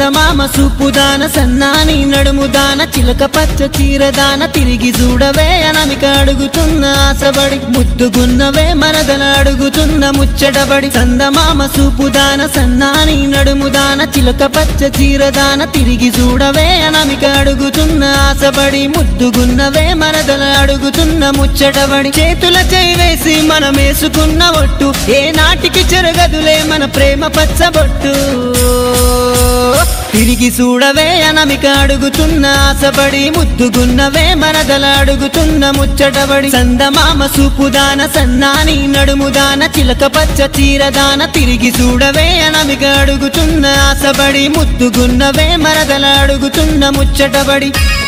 సందమామ సూపుదాన సన్నాని నడుముదాన చిలక పచ్చ చీరదాన తిరిగి చూడవే అనమిక అడుగుతున్న ఆశబడి ముద్దుగున్నవే మనదల అడుగుతున్న ముచ్చటబడి సందమామ సూపుదాన సన్నాని నడుముదాన చిలక పచ్చ చీరదాన తిరిగి చూడవే అనమిక అడుగుతున్న ఆశబడి ముద్దుగున్నవే మనదల అడుగుతున్న ముచ్చటబడి చేతుల చేవేసి మనమేసుకున్న ఒట్టు ఏ నాటికి చెరగదులే మన ప్రేమ పచ్చబొట్టు తిరిగి చూడవే అనమిక అడుగుతున్న ఆశపడి ముద్దుగున్నవే మనదల అడుగుతున్న ముచ్చటబడి సందమామ సూపుదాన సన్నాని నడుముదాన చిలక పచ్చ చీరదాన తిరిగి చూడవే అనమిక అడుగుతున్న ఆశపడి ముద్దుగున్నవే మనదల అడుగుతున్న ముచ్చటబడి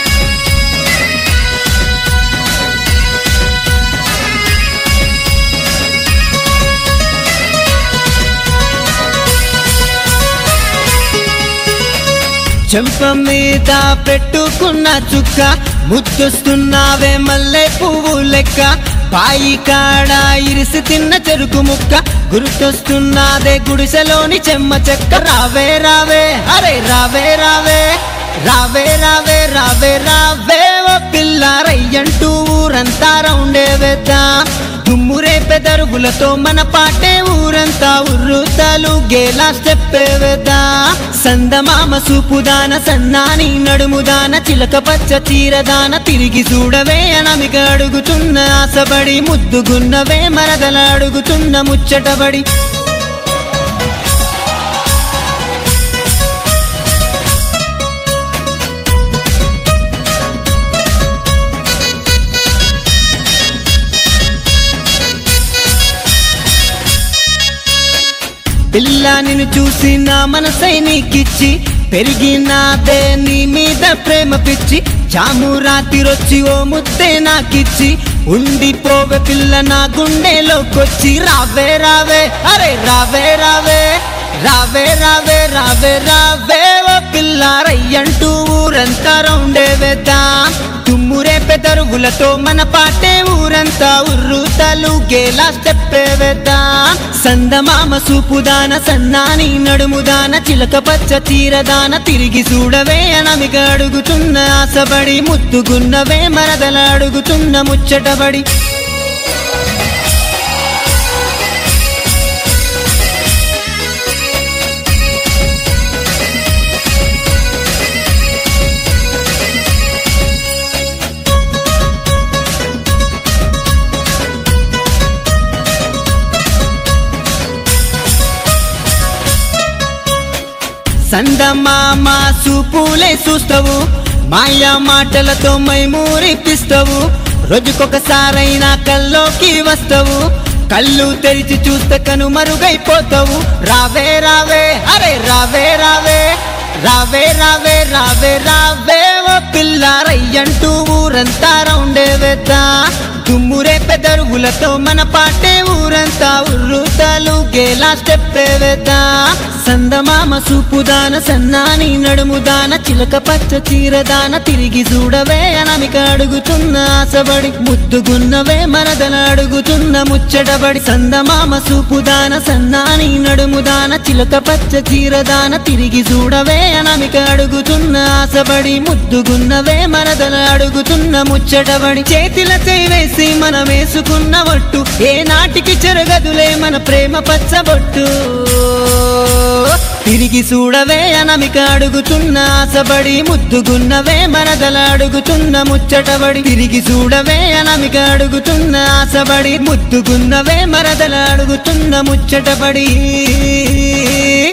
చెంప మీద పెట్టుకున్న చుక్క ముద్దొస్తున్నావే మల్లె పువ్వు లెక్క పాయి కాడ ఇరిసి తిన్న చెరుకు ముక్క గుర్తొస్తున్నాదే గుడిసెలోని చెమ్మ చెక్క రావే రావే అరే రావే రావే రావే రావే రావే రావే ఓ పిల్ల రయ్యంటూ ఊరంతా రౌండే వేద్దా దుమ్మురే పెదరుగులతో మన పాటే ఊరంతా ఉర్రుతాలు గేలా స్టెప్పే వేద్దా సందమామ సూపుదాన సన్నాని నడుముదాన చిలక పచ్చ చీరదాన తిరిగి చూడవే అనమిక అడుగుతున్న ఆశబడి ముద్దుగున్నవే మరదల అడుగుతున్న ముచ్చటబడి పిల్ల నిన్ను చూసి నా మనసై నీకిచ్చి పెరిగినాదే నీ మీద ప్రేమ పిచ్చి జాము రాత్రిరొచ్చి ఓ ముద్దే నాకిచ్చి ఉండిపోవే పిల్ల నా గుండెలోకొచ్చి రావే రావే అరే రావే రావే రావే రావే రావే రావే ఓ పిల్ల రయ్యంటూ ఊరంతా రౌండే వేద్దా తుమ్మురే పెదరుగులతో మన పాటే ఊరంతా ఉర్రుతలు గేలా స్టెప్పే వేద్దా సందమామ సూపుదాన సన్నాని నడుముదాన చిలక పచ్చ చీరదాన తిరిగి చూడవే అనమిక అడుగుతున్న ఆశబడి ముద్దుగున్నవే మరదల అడుగుతున్న ముచ్చటబడి సందమామ సూపులే చూస్తావు మాయా మాటలతో మైమూరిపిస్తావు రోజుకొకసారైనా కల్లోకి వస్తావు కళ్ళు తెరిచి చూస్తే కను మరుగైపోతావు రావే రావే అరే రావే రావే రావే రావే రావే రావే ఓ పిల్ల రయ్యంటూ ఊరంతా రౌండే వేద్దా దుమ్మురే పెదరుగులతో మన పాటే ఊరంతా ఉర్రుతాలు గేలా స్టెప్పే వేద్దా సందమామ సూపుదాన సన్నాని నడుముదాన చిలక పచ్చ చీరదాన తిరిగి చూడవే అనమిక అడుగుతున్న ఆశబడి ముద్దుగున్నవే మనదన అడుగుతున్న ముచ్చటబడి సందమామ సూపుదాన సన్నాని నడుముదాన చిలక పచ్చ చీరదాన తిరిగి చూడవే అనమిక అడుగుతున్న ఆశబడి ముద్దుగున్నవే మనదన అడుగుతున్న ముచ్చటబడి చేతిల చేవేసి మనం వేసుకున్న ఒట్టు ఏ నాటికి చెరగదులే మన ప్రేమ పచ్చబొట్టు తిరిగి చూడవే అనమిక అడుగుతున్న ఆశబడి ముద్దుగున్నవే మనదల అడుగుతున్న ముచ్చటబడి తిరిగి చూడవే అనమిక అడుగుతున్న ఆశబడి ముద్దుగున్నవే మరదల అడుగుతున్న ముచ్చటబడి